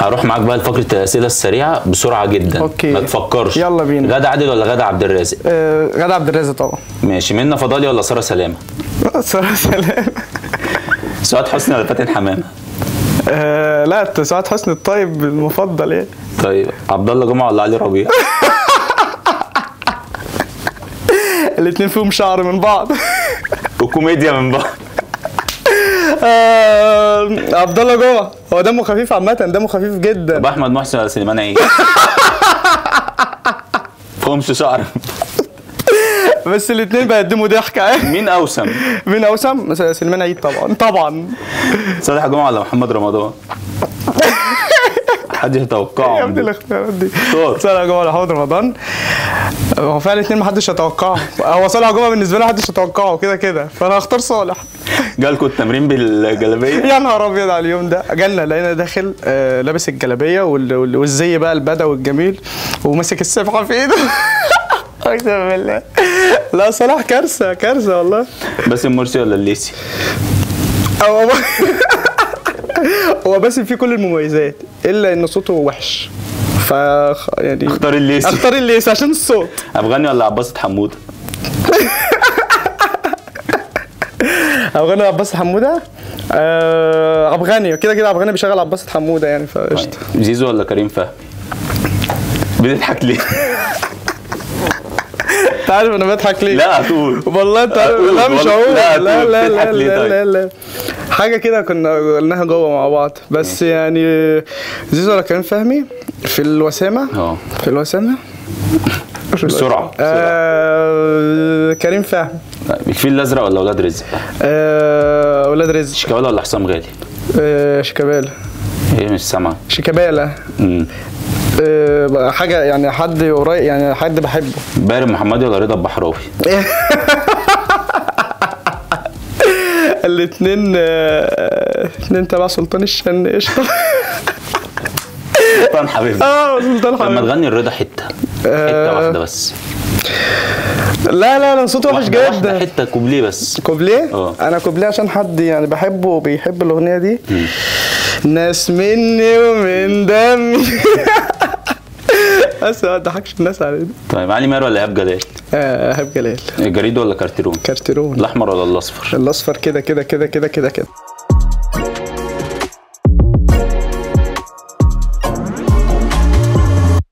هروح معاك بقى لفقره الاسئله السريعه بسرعه جدا أوكي. ما تفكرش يلا بينا. غادة عادل ولا غادة عبد الرازق آه غادة عبد الرازق طبعا ماشي منى فضالي ولا ساره سلامه سلام سلام سعاد حسني ولا فاتن حمامه آه لا أنت سعاد حسني الطيب المفضل يعني طيب عبد الله جمعه ولا علي ربيع الاثنين فيهم شعر من بعض وكوميديا من بعض آه عبد الله جوه هو دمه خفيف عامة دمه خفيف جدا طب احمد محسن ولا سليمان عيد فهمش شعر بس الاثنين بيقدموا ضحكة مين اوسم مين اوسم؟ مثلا سليمان عيد طبعا طبعا صالح جمعه ولا محمد رمضان حد يا يتوقعه ابني الاختيارات دي اختار. صالح جمعه ولا محمد رمضان هو فعلا الاثنين محدش يتوقعه هو صالح جمعه بالنسبه لي محدش يتوقعه كده كده فانا هختار صالح جالكوا التمرين بالجلابيه يا نهار ابيض على اليوم ده جالنا لقينا داخل آه لابس الجلابيه وال- وال- والزي بقى البدوي الجميل وماسك السبحه في ايده اقسم بالله لا صلاح كارثه كارثه والله باسم مرسي ولا الليسي هو هو باسم فيه كل المميزات الا ان صوته وحش ف يعني اختار الليسي اختار الليس عشان الصوت افغاني ولا عباسة حموده افغاني عباس حموده آه افغاني كده كده افغاني بيشغل عباس حموده يعني فقشطه زيزو ولا كريم فهمي بتضحك ليه؟ انت عارف انا بضحك ليه؟ لا هتقول والله انت عارف هتقول لا مش والله. هقول لا لا هتقول. لا بتضحك لا ليه لا طيب؟ لا لا حاجه كده كنا قلناها جوه مع بعض بس يعني زيزو ولا كريم فهمي في الوسامه اه في الوسامه بسرعه بسرعه آه كريم فهمي طيب، الفيل الازرق ولا اولاد رزق؟ آه ولاد رزق شيكابالا ولا حسام غالي؟ آه شيكابالا ايه مش سامعه شيكابالا امم آه حاجه يعني حد قريب يعني حد بحبه بارم محمدي ولا رضا البحراوي؟ الاثنين الاثنين تبع سلطان الشن قشطه سلطان حبيبي اه سلطان لما حبيبي تغني الرضا حته حته آه. واحده بس لا لا لا صوته وحش واحده واحده جدا حته كوبليه بس كوبليه اه. انا كوبليه عشان حد يعني بحبه وبيحب الاغنيه دي ناس مني ومن دمي بس ما تضحكش الناس علينا طيب علي ماهر ولا ايهاب جلال؟ آه ايهاب جلال جريد ولا كارتيرون؟ كارتيرون الاحمر ولا الاصفر؟ الاصفر كده كده كده كده كده كده